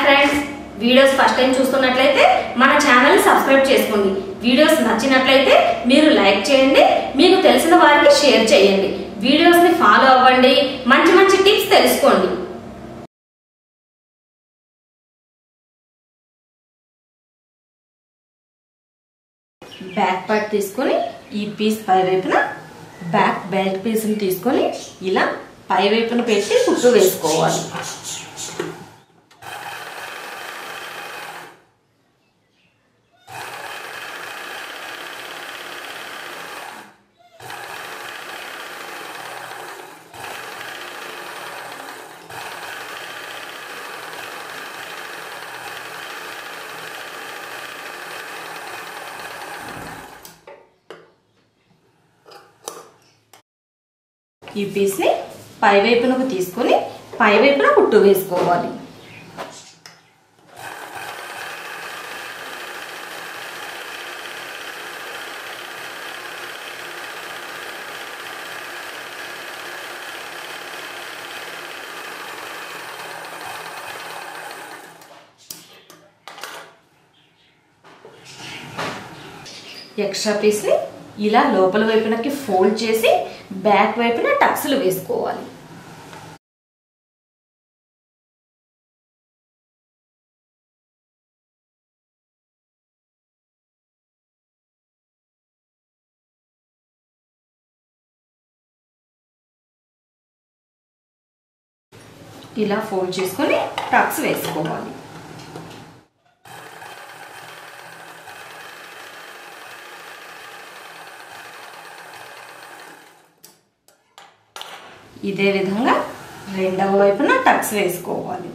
friends videos first time చూస్తున్నట్లయితే మన channel subscribe చేసుకోండి వీడియోస్ నచ్చినట్లయితే మీరు లైక్ చేయండి మీకు తెలిసిన వారికి షేర్ చేయండి వీడియోస్ ని ఫాలో అవ్వండి మంచి మంచి టిప్స్ తెలుసుకోండి బ్యాక్ పార్ట్ తీసుకొని ఈ పీస్ పై వైపున బ్యాక్ బెల్ట్ పీస్ని తీసుకొని ఇలా పై వైపున పెట్టి కుట్టు వేసుకోవాలి ఈ పీస్ని పై వైపునకు తీసుకొని పై వైపున కుట్టు వేసుకోవాలి ఎక్స్ట్రా పీస్ని ఇలా లోపల వైపునకి ఫోల్డ్ చేసి బ్యాక్ వైపున టక్స్లు వేసుకోవాలి ఇలా ఫోల్డ్ చేసుకొని టక్స్ వేసుకోవాలి ఇదే విధంగా రెండవ వైపున టక్స్ వేసుకోవాలి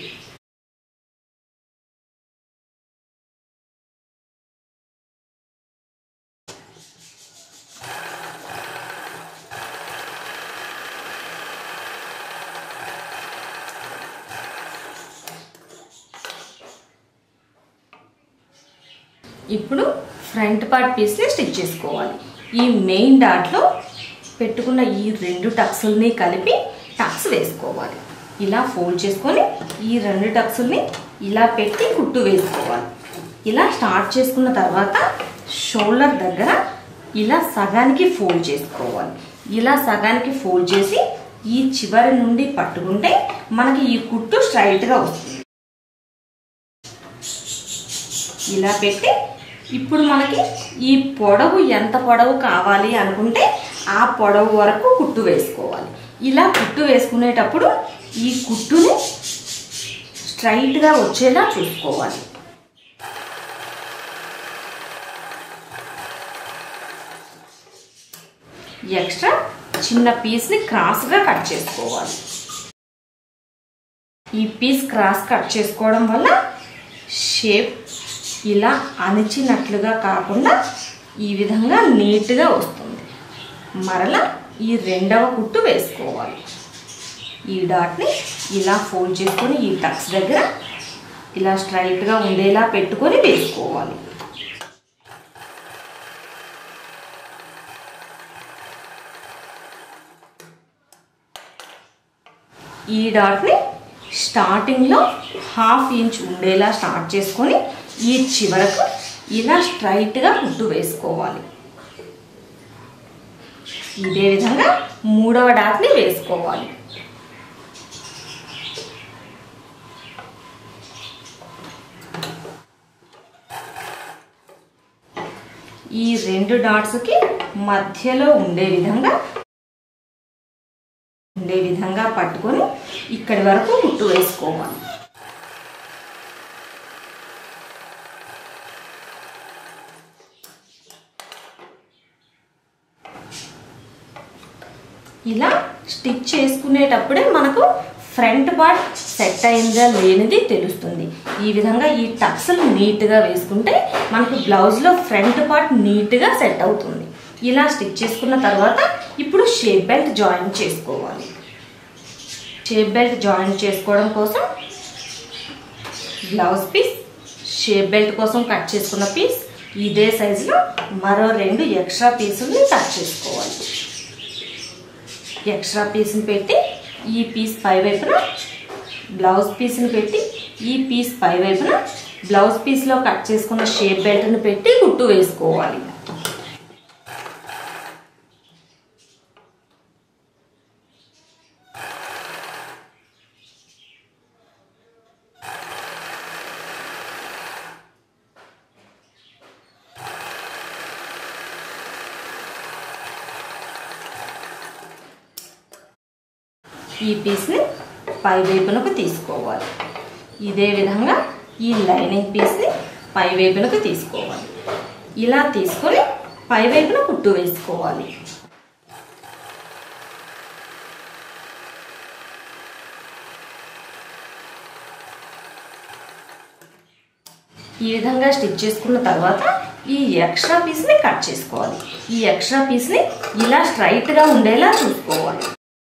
ఇప్పుడు ఫ్రంట్ పార్ట్ పీస్ని స్టిచ్ చేసుకోవాలి ఈ మెయిన్ డాట్లో పెట్టుకున్న ఈ రెండు టక్సుల్ని కలిపి టక్స్ వేసుకోవాలి ఇలా ఫోల్డ్ చేసుకొని ఈ రెండు టక్సుల్ని ఇలా పెట్టి కుట్టు వేసుకోవాలి ఇలా స్టార్ట్ చేసుకున్న తర్వాత షోల్డర్ దగ్గర ఇలా సగానికి ఫోల్డ్ చేసుకోవాలి ఇలా సగానికి ఫోల్డ్ చేసి ఈ చివరి నుండి పట్టుకుంటే మనకి ఈ కుట్టు స్ట్రైట్గా వస్తుంది ఇలా పెట్టి ఇప్పుడు మనకి ఈ పొడవు ఎంత పొడవు కావాలి అనుకుంటే ఆ పొడవు వరకు కుట్టు వేసుకోవాలి ఇలా కుట్టు వేసుకునేటప్పుడు ఈ కుట్టుని స్ట్రైట్గా వచ్చేలా చూసుకోవాలి ఎక్స్ట్రా చిన్న పీస్ని క్రాస్గా కట్ చేసుకోవాలి ఈ పీస్ క్రాస్ కట్ చేసుకోవడం వల్ల షేప్ ఇలా అణిచినట్లుగా కాకుండా ఈ విధంగా నీట్గా వస్తుంది మరలా ఈ రెండవ కుట్టు వేసుకోవాలి ఈ డాట్ని ఇలా ఫోల్డ్ చేసుకొని ఈ టక్స్ దగ్గర ఇలా స్ట్రైట్గా ఉండేలా పెట్టుకొని వేసుకోవాలి ఈ డాట్ని స్టార్టింగ్లో హాఫ్ ఇంచ్ ఉండేలా స్టార్ట్ చేసుకొని ఈ చివరకు ఇలా స్ట్రైట్గా కుట్టు వేసుకోవాలి ఇదే విధంగా మూడవ డాట్ని వేసుకోవాలి ఈ రెండు డాట్స్కి మధ్యలో ఉండే విధంగా ఉండే విధంగా పట్టుకొని ఇక్కడి వరకు కుట్టు వేసుకోవాలి ఇలా స్టిచ్ చేసుకునేటప్పుడే మనకు ఫ్రంట్ పార్ట్ సెట్ అయిందా లేనిది తెలుస్తుంది ఈ విధంగా ఈ టక్స్లు నీట్గా వేసుకుంటే మనకు బ్లౌజ్లో ఫ్రంట్ పార్ట్ నీట్గా సెట్ అవుతుంది ఇలా స్టిచ్ చేసుకున్న తర్వాత ఇప్పుడు షేప్ బెల్ట్ జాయిన్ చేసుకోవాలి షేప్ బెల్ట్ జాయిన్ చేసుకోవడం కోసం బ్లౌజ్ పీస్ షేప్ బెల్ట్ కోసం కట్ చేసుకున్న పీస్ ఇదే సైజులో మరో రెండు ఎక్స్ట్రా పీసుల్ని కట్ చేసుకోవాలి ఎక్స్ట్రా పీస్ని పెట్టి ఈ పీస్ పై వైపున బ్లౌజ్ పీస్ని పెట్టి ఈ పీస్ పై వైపున బ్లౌజ్ పీస్లో కట్ చేసుకున్న షేప్ బెల్ట్ని పెట్టి కుట్టు వేసుకోవాలి ఈ పీస్ని పై వైపునకు తీసుకోవాలి ఇదే విధంగా ఈ లైనింగ్ పీస్ని పై వైపునకు తీసుకోవాలి ఇలా తీసుకొని పై వైపున కుట్టు వేసుకోవాలి ఈ విధంగా స్టిచ్ చేసుకున్న తర్వాత ఈ ఎక్స్ట్రా పీస్ని కట్ చేసుకోవాలి ఈ ఎక్స్ట్రా పీస్ని ఇలా స్ట్రైట్గా ఉండేలా చూసుకోవాలి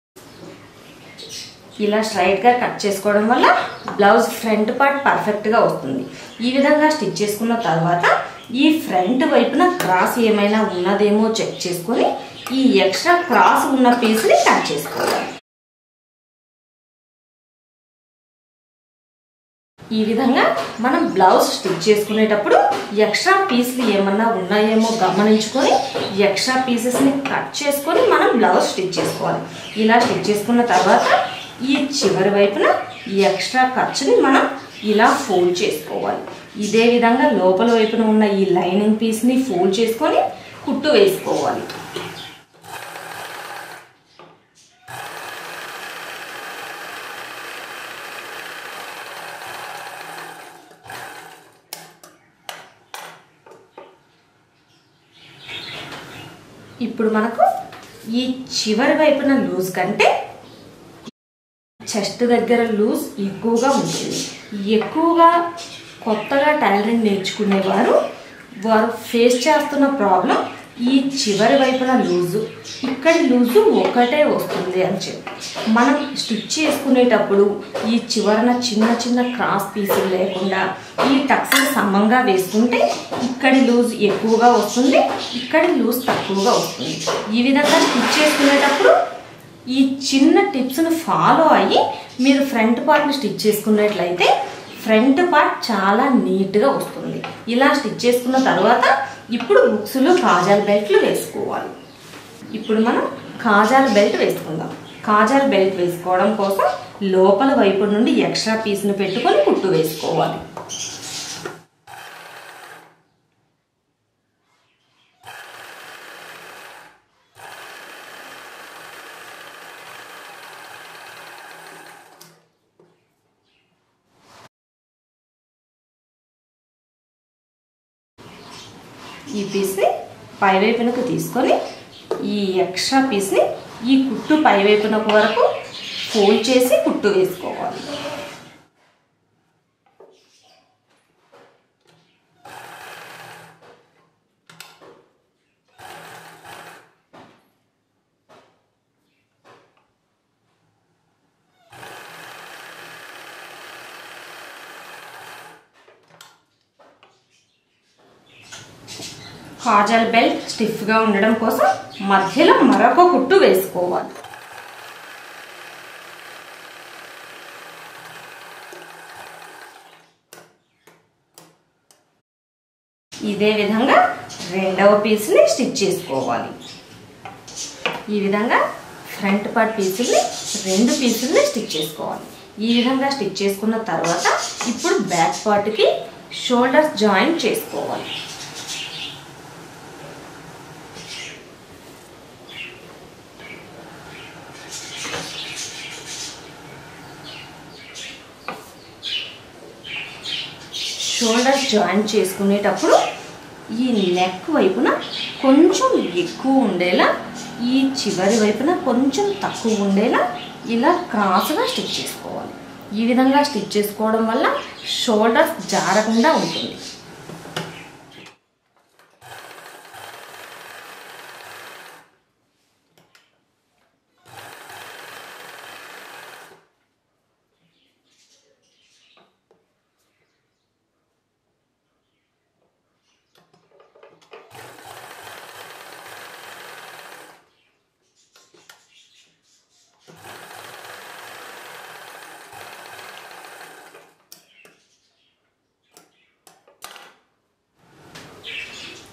ఇలా స్ట్రైట్గా కట్ చేసుకోవడం వల్ల బ్లౌజ్ ఫ్రంట్ పార్ట్ పర్ఫెక్ట్గా వస్తుంది ఈ విధంగా స్టిచ్ చేసుకున్న తర్వాత ఈ ఫ్రంట్ వైపున క్రాస్ ఏమైనా ఉన్నదేమో చెక్ చేసుకొని ఈ ఎక్స్ట్రా క్రాస్ ఉన్న పీస్ని కట్ చేసుకోవాలి ఈ విధంగా మనం బ్లౌజ్ స్టిచ్ చేసుకునేటప్పుడు ఎక్స్ట్రా పీసులు ఏమన్నా ఉన్నాయేమో గమనించుకొని ఎక్స్ట్రా పీసెస్ని కట్ చేసుకొని మనం బ్లౌజ్ స్టిచ్ చేసుకోవాలి ఇలా స్టిచ్ చేసుకున్న తర్వాత ఈ చివరి వైపున ఈ ఎక్స్ట్రా ఖర్చుని మనం ఇలా ఫోల్డ్ చేసుకోవాలి ఇదే విధంగా లోపల వైపున ఉన్న ఈ లైనింగ్ పీస్ని ఫోల్డ్ చేసుకొని కుట్టు వేసుకోవాలి ఇప్పుడు మనకు ఈ చివరి వైపున లూజ్ కంటే చెస్ట్ దగ్గర లూజ్ ఎక్కువగా ఉంటుంది ఎక్కువగా కొత్తగా టైలరింగ్ నేర్చుకునేవారు వారు ఫేస్ చేస్తున్న ప్రాబ్లం ఈ చివరి వైపున లూజు ఇక్కడి లూజు ఒకటే వస్తుంది అని చెప్పి మనం స్టిచ్ చేసుకునేటప్పుడు ఈ చివరన చిన్న చిన్న క్రాస్ పీసులు లేకుండా ఈ టక్స్ని సమంగా వేసుకుంటే ఇక్కడి లూజ్ ఎక్కువగా వస్తుంది ఇక్కడి లూజ్ తక్కువగా వస్తుంది ఈ విధంగా స్టిచ్ చేసుకునేటప్పుడు ఈ చిన్న టిప్స్ను ఫాలో అయ్యి మీరు ఫ్రంట్ పార్ట్ని స్టిచ్ చేసుకున్నట్లయితే ఫ్రంట్ పార్ట్ చాలా నీట్గా వస్తుంది ఇలా స్టిచ్ చేసుకున్న తర్వాత ఇప్పుడు బుక్స్లో కాజాల బెల్ట్లు వేసుకోవాలి ఇప్పుడు మనం కాజాల బెల్ట్ వేసుకుందాం కాజాల బెల్ట్ వేసుకోవడం కోసం లోపల వైపు నుండి ఎక్స్ట్రా పీస్ను పెట్టుకొని కుట్టు వేసుకోవాలి ఈ పీస్ని పైవైపునకు తీసుకొని ఈ ఎక్స్ట్రా పీస్ని ఈ కుట్టు పైవైపునకు వరకు ఫోల్డ్ చేసి కుట్టు వేసుకోవాలి కాజల్ బెల్ట్ స్టిఫ్గా ఉండడం కోసం మధ్యలో మరొక కుట్టు వేసుకోవాలి ఇదే విధంగా రెండవ పీస్ని స్టిచ్ చేసుకోవాలి ఈ విధంగా ఫ్రంట్ పార్ట్ పీసుల్ని రెండు పీసుల్ని స్టిచ్ చేసుకోవాలి ఈ విధంగా స్టిచ్ చేసుకున్న తర్వాత ఇప్పుడు బ్యాక్ పార్ట్కి షోల్డర్స్ జాయింట్ చేసుకోవాలి షోల్డర్స్ జాయింట్ చేసుకునేటప్పుడు ఈ నెక్ వైపున కొంచెం ఎక్కువ ఉండేలా ఈ చివరి వైపున కొంచెం తక్కువ ఉండేలా ఇలా క్రాస్గా స్టిచ్ చేసుకోవాలి ఈ విధంగా స్టిచ్ చేసుకోవడం వల్ల షోల్డర్స్ జారకుండా ఉంటుంది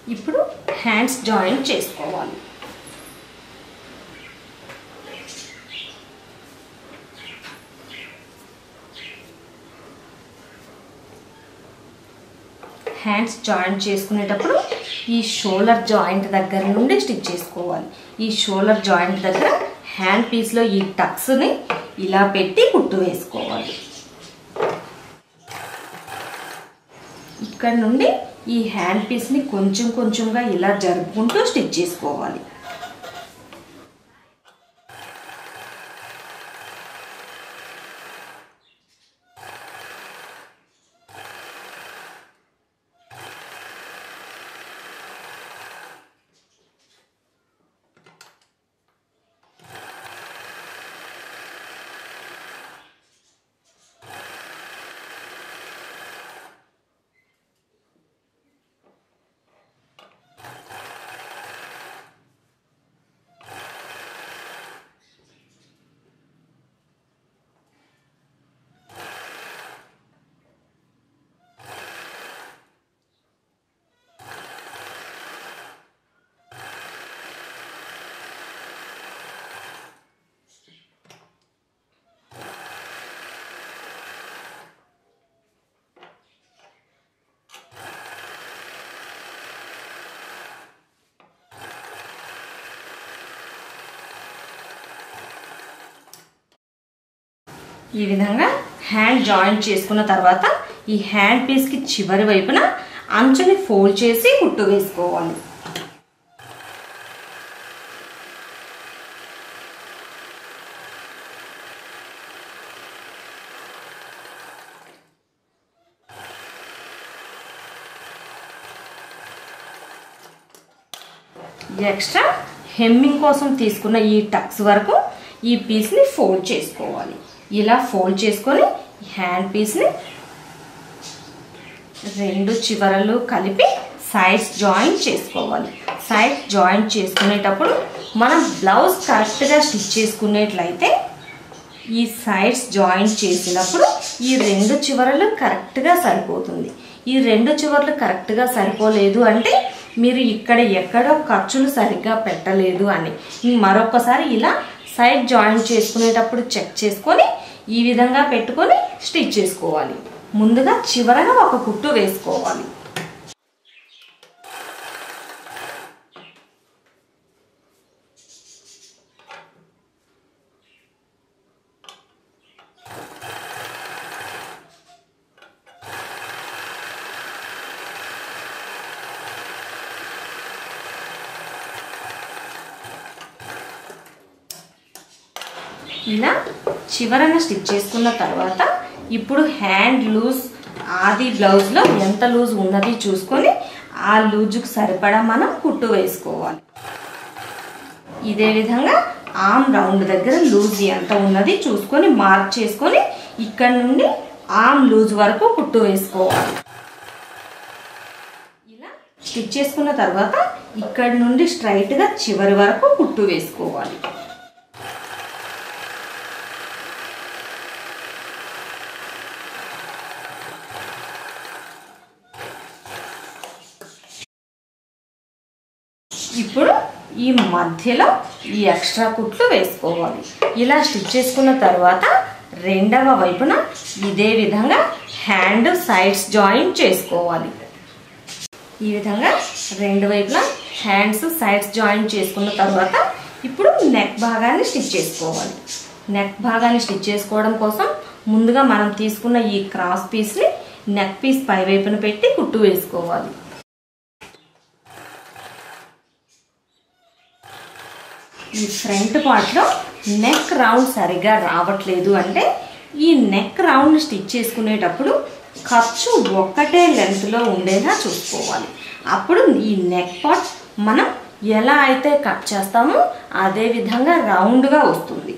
ఇప్పుడు హ్యాండ్స్ జాయింట్ చేసుకోవాలి హ్యాండ్స్ జాయింట్ చేసుకునేటప్పుడు ఈ షోల్డర్ జాయింట్ దగ్గర నుండి స్టిచ్ చేసుకోవాలి ఈ షోల్డర్ జాయింట్ దగ్గర హ్యాండ్ పీస్లో ఈ టక్స్ని ఇలా పెట్టి కుట్టు వేసుకోవాలి ఇక్కడ నుండి ఈ హ్యాండ్ పీస్ని కొంచెం కొంచెంగా ఇలా జరుపుకుంటూ స్టిచ్ చేసుకోవాలి ఈ విధంగా హ్యాండ్ జాయింట్ చేసుకున్న తర్వాత ఈ హ్యాండ్ పీస్కి చివరి వైపున అంచుని ఫోల్డ్ చేసి కుట్టు వేసుకోవాలి ఎక్స్ట్రా హెమ్మింగ్ కోసం తీసుకున్న ఈ టక్స్ వరకు ఈ పీస్ని ఫోల్డ్ చేసుకోవాలి ఇలా ఫోల్డ్ చేసుకొని హ్యాండ్ పీస్ని రెండు చివరలు కలిపి సైడ్స్ జాయింట్ చేసుకోవాలి సైడ్స్ జాయింట్ చేసుకునేటప్పుడు మనం బ్లౌజ్ కరెక్ట్గా స్టిచ్ చేసుకునేట్లయితే ఈ సైడ్స్ జాయింట్ చేసినప్పుడు ఈ రెండు చివరలు కరెక్ట్గా సరిపోతుంది ఈ రెండు చివర్లు కరెక్ట్గా సరిపోలేదు అంటే మీరు ఇక్కడ ఎక్కడో ఖర్చులు సరిగ్గా పెట్టలేదు అని మరొకసారి ఇలా సైడ్ జాయింట్ చేసుకునేటప్పుడు చెక్ చేసుకొని ఈ విధంగా పెట్టుకొని స్టిచ్ చేసుకోవాలి ముందుగా చివరగా ఒక కుట్టు వేసుకోవాలి ఇలా చివరన స్టిచ్ చేసుకున్న తర్వాత ఇప్పుడు హ్యాండ్ లూజ్ ఆది బ్లౌజ్లో ఎంత లూజ్ ఉన్నది చూసుకొని ఆ లూజుకు సరిపడా మనం కుట్టు వేసుకోవాలి ఇదే విధంగా ఆమ్ రౌండ్ దగ్గర లూజ్ ఎంత ఉన్నది చూసుకొని మార్క్ చేసుకొని ఇక్కడ నుండి ఆమ్ లూజ్ వరకు కుట్టు వేసుకోవాలి ఇలా స్టిచ్ చేసుకున్న తర్వాత ఇక్కడ నుండి స్ట్రైట్గా చివరి వరకు కుట్టు వేసుకోవాలి ఇప్పుడు ఈ మధ్యలో ఈ ఎక్స్ట్రా కుట్లు వేసుకోవాలి ఇలా స్టిచ్ చేసుకున్న తర్వాత రెండవ వైపున ఇదే విధంగా హ్యాండ్ సైడ్స్ జాయింట్ చేసుకోవాలి ఈ విధంగా రెండు వైపున హ్యాండ్స్ సైడ్స్ జాయింట్ చేసుకున్న తర్వాత ఇప్పుడు నెక్ భాగాన్ని స్టిచ్ చేసుకోవాలి నెక్ భాగాన్ని స్టిచ్ చేసుకోవడం కోసం ముందుగా మనం తీసుకున్న ఈ క్రాస్ పీస్ని నెక్ పీస్ పై వైపున పెట్టి కుట్టు వేసుకోవాలి ఈ ఫ్రంట్ పార్ట్లో నెక్ రౌండ్ సరిగా రావట్లేదు అంటే ఈ నెక్ రౌండ్ స్టిచ్ చేసుకునేటప్పుడు ఖర్చు ఒక్కటే లెంత్లో ఉండేలా చూసుకోవాలి అప్పుడు ఈ నెక్ పార్ట్ మనం ఎలా అయితే కట్ చేస్తామో అదే విధంగా రౌండ్గా వస్తుంది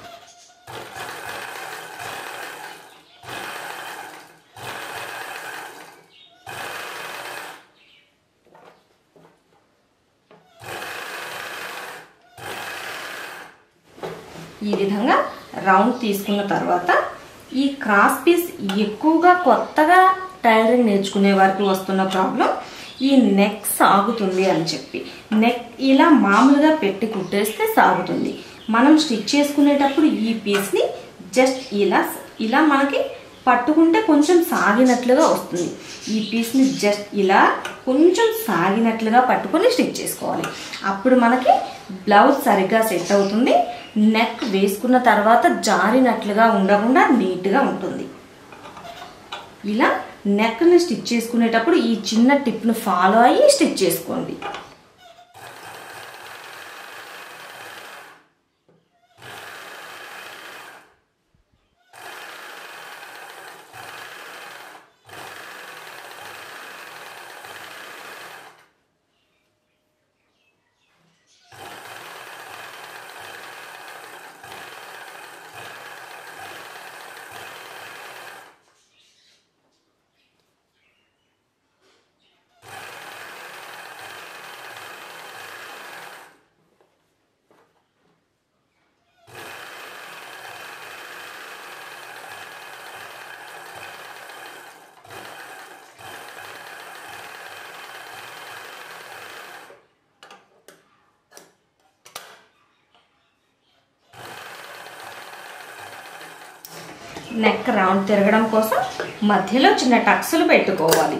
ఈ విధంగా రౌండ్ తీసుకున్న తర్వాత ఈ క్రాస్ పీస్ ఎక్కువగా కొత్తగా టైలరింగ్ నేర్చుకునే వారికి వస్తున్న ప్రాబ్లం ఈ నెక్ సాగుతుంది అని చెప్పి నెక్ ఇలా మామూలుగా పెట్టి కుట్టేస్తే సాగుతుంది మనం స్టిచ్ చేసుకునేటప్పుడు ఈ పీస్ని జస్ట్ ఇలా ఇలా మనకి పట్టుకుంటే కొంచెం సాగినట్లుగా వస్తుంది ఈ పీస్ని జస్ట్ ఇలా కొంచెం సాగినట్లుగా పట్టుకొని స్టిచ్ చేసుకోవాలి అప్పుడు మనకి బ్లౌజ్ సరిగ్గా సెట్ అవుతుంది నెక్ వేసుకున్న తర్వాత జారినట్లుగా ఉండకుండా నీట్గా ఉంటుంది ఇలా నెక్ని స్టిచ్ చేసుకునేటప్పుడు ఈ చిన్న టిప్ను ఫాలో అయ్యి స్టిచ్ చేసుకోండి నెక్ రౌండ్ తిరగడం కోసం మధ్యలో చిన్న టక్స్లు పెట్టుకోవాలి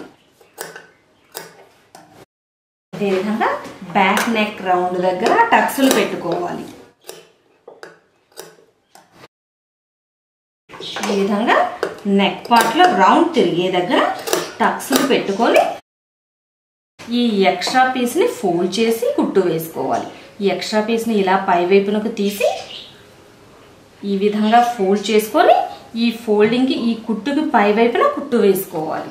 అదేవిధంగా బ్యాక్ నెక్ రౌండ్ దగ్గర టక్స్లు పెట్టుకోవాలి ఈ విధంగా నెక్ పార్ట్లో రౌండ్ తిరిగే దగ్గర టక్స్లు పెట్టుకొని ఈ ఎక్స్ట్రా పీస్ని ఫోల్డ్ చేసి కుట్టు వేసుకోవాలి ఈ ఎక్స్ట్రా పీస్ని ఇలా పై వైపునకు తీసి ఈ విధంగా ఫోల్డ్ చేసుకొని ఈ ఫోల్డింగ్కి ఈ కుట్టుకి పై వైపున కుట్టు వేసుకోవాలి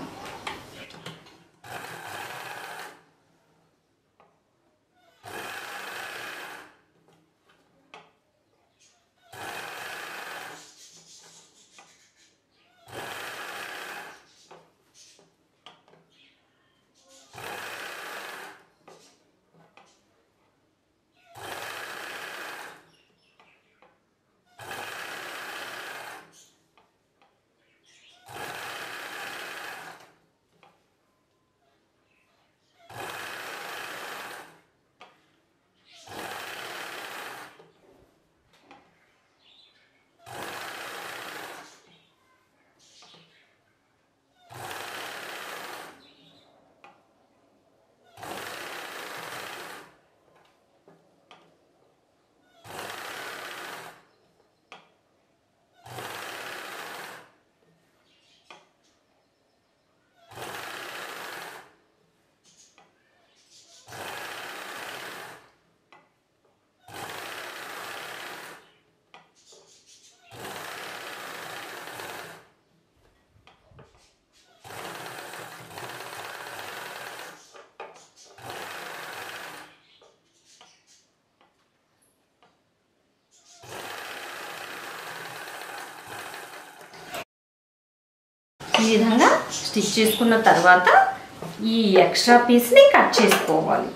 ఈ విధంగా స్టిచ్ చేసుకున్న తర్వాత ఈ ఎక్స్ట్రా పీస్ని కట్ చేసుకోవాలి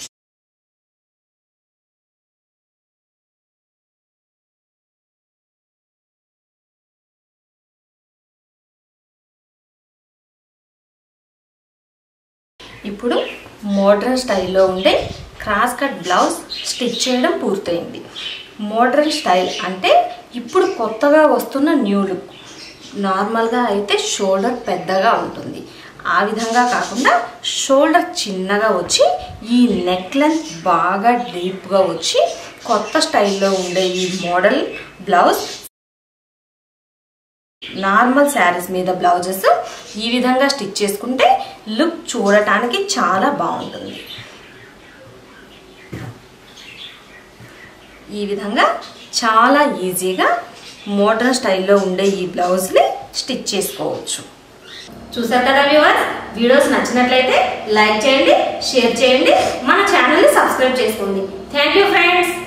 ఇప్పుడు మోడ్రన్ స్టైల్లో ఉండే క్రాస్ కట్ బ్లౌజ్ స్టిచ్ చేయడం పూర్తయింది మోడ్రన్ స్టైల్ అంటే ఇప్పుడు కొత్తగా వస్తున్న న్యూ లుక్ నార్మల్గా అయితే షోల్డర్ పెద్దగా ఉంటుంది ఆ విధంగా కాకుండా షోల్డర్ చిన్నగా వచ్చి ఈ నెక్ లెంత్ బాగా డీప్గా వచ్చి కొత్త స్టైల్లో ఉండే ఈ మోడల్ బ్లౌజ్ నార్మల్ శారీస్ మీద బ్లౌజెస్ ఈ విధంగా స్టిచ్ చేసుకుంటే లుక్ చూడటానికి చాలా బాగుంటుంది ఈ విధంగా చాలా ఈజీగా మోడర్న్ స్టైల్లో ఉండే ఈ బ్లౌజ్ని స్టిచ్ చేసుకోవచ్చు చూసారు కదా వ్యూవర్స్ వీడియోస్ నచ్చినట్లయితే లైక్ చేయండి షేర్ చేయండి మన ఛానల్ని సబ్స్క్రైబ్ చేసుకోండి థ్యాంక్ యూ ఫ్రెండ్స్